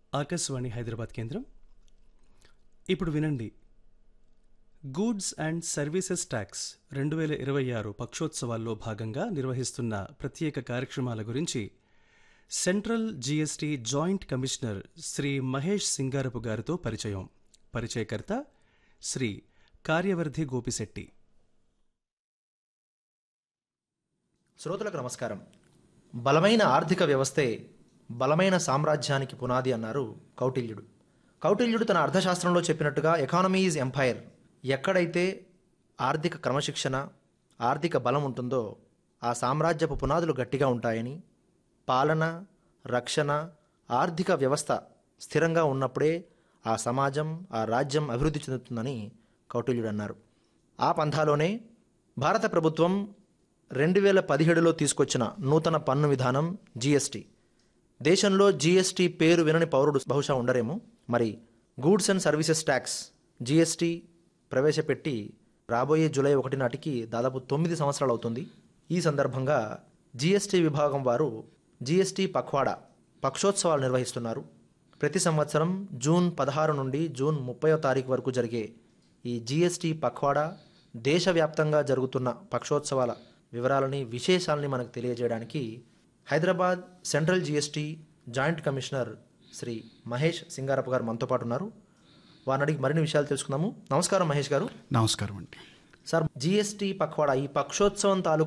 ఆకాశవాణి హైదరాబాద్ కేంద్రం ఇప్పుడు వినండి గూడ్స్ అండ్ సర్వీసెస్ ట్యాక్స్ రెండు వేల ఇరవై ఆరు పక్షోత్సవాల్లో భాగంగా నిర్వహిస్తున్న ప్రత్యేక కార్యక్రమాల గురించి central GST joint commissioner Shri Mahesh Singarapu గారితో పరిచయం పరిచయకర్త శ్రీ కార్యవర్ధి గోపిశెట్టి శ్రోతలకు నమస్కారం బలమైన ఆర్థిక వ్యవస్థే బలమైన సామ్రాజ్యానికి పునాది అన్నారు కౌటిల్యుడు కౌటిల్యుడు తన అర్థశాస్త్రంలో చెప్పినట్టుగా ఎకానమీ ఈజ్ ఎంపైర్ ఎక్కడైతే ఆర్థిక క్రమశిక్షణ ఆర్థిక బలం ఉంటుందో ఆ సామ్రాజ్యపు పునాదులు గట్టిగా ఉంటాయని పాలన రక్షణ ఆర్థిక వ్యవస్థ స్థిరంగా ఉన్నప్పుడే ఆ సమాజం ఆ రాజ్యం అభివృద్ధి చెందుతుందని కౌటిల్యుడు అన్నారు ఆ పంథాలోనే భారత ప్రభుత్వం రెండు వేల పదిహేడులో తీసుకొచ్చిన నూతన పన్ను విధానం జీఎస్టీ దేశంలో జీఎస్టీ పేరు వినని పౌరుడు బహుశా ఉండరేమో మరి goods and services tax GST ప్రవేశపెట్టి రాబోయే జూలై ఒకటి నాటికి దాదాపు తొమ్మిది సంవత్సరాలు అవుతుంది ఈ సందర్భంగా జీఎస్టీ విభాగం వారు జీఎస్టీ పఖ్వాడా పక్షోత్సవాలు నిర్వహిస్తున్నారు ప్రతి సంవత్సరం జూన్ పదహారు నుండి జూన్ ముప్పయో తారీఖు వరకు జరిగే ఈ జీఎస్టీ పఖ్వాడా దేశవ్యాప్తంగా జరుగుతున్న పక్షోత్సవాల వివరాలని విశేషాలని మనకు తెలియజేయడానికి Hyderabad central GST joint commissioner Shri Mahesh Singarappa garu మనతో పాటు ఉన్నారు వారిని అడిగి మరిన్ని విషయాలు తెలుసుకుందాము నమస్కారం మహేష్ గారు నమస్కారం అండి సార్ జీఎస్టీ పఖ్వాడా ఈ పక్షోత్సవం తాలూకు